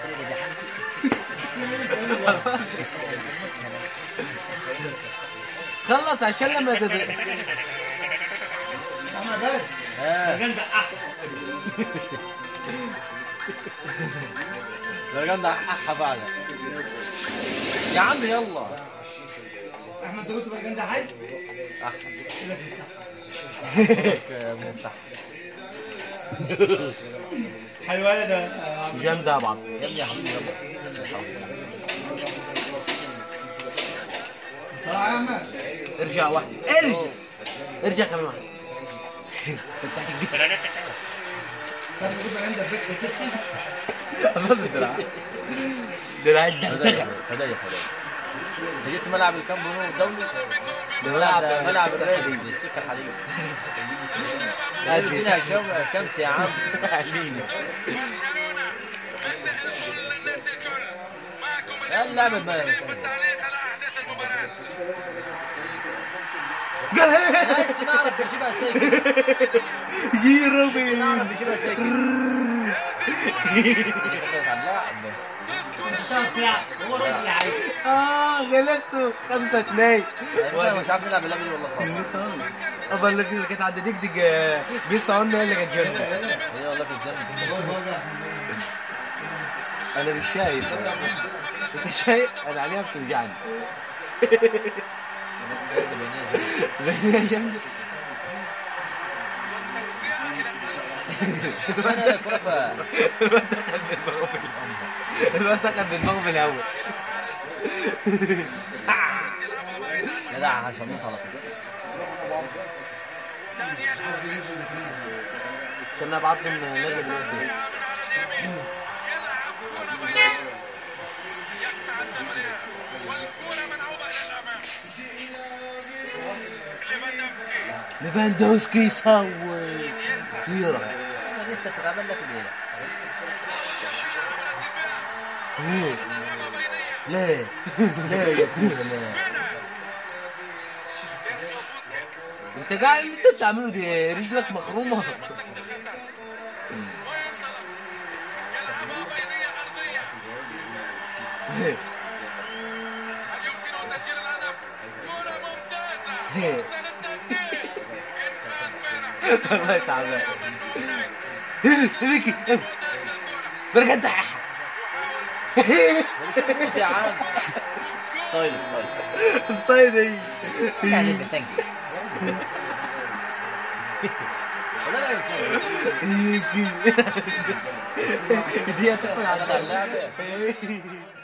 خلص عشان لما تد... احمد بس آه. جنب احسن درجان ده احا فعلا يا عم يلا احمد انت قلت برجان ده حي احا مفتاح حيوانه ده جامدة يا بعض يا ابني يا حبيبي يلا بصراحه يا احمد ارجع واحد ارجع ارجع كمان واحد كان بيجيب برجان ده فكره ستي بص الدراع دراع الدغدغه هدايا هدايا انت جبت ملعب الكامب نو الدولي ده ملعب ملعب الريس السكه الحديد ادينا شم- شمس يا عم يا اللعبة ما بس نعرف بنجيبها ساكن يا ربي نعرف بنجيبها ساكن بتاع بتاع هو الراجل اللي عايز اه غلبته خمسة اتنين انا مش عارف نلعب اللعبة دي والله خالص ابا اللي كانت عند ديك ديك آه، بيسا قلنا هي اللي كانت جنة هي والله كانت جامدة هو هو ده انا مش شايف انت شايف انا عليها بتوجعني بس هي ده بينيها هي جامدة انا الكرفة الواد دخل بدماغه في الأول. الواد دخل بدماغه في الاول جدع هشموت على طول عشان انا ابعت لهم نادي دلوقتي ليفاندوسكي يسوي يرى انا لسه تعمل لك ايه إيه؟ لا لا يا كورة لا انت قاعد اللي انت بتعمله دي رجلك مخرومه والله تعبان هيك برجع انت مش فلوس يا عم صايل صايل الصيد هي يعني بتنجي ولا لا يا هيك دي هتدخل على اللعبة اللعبة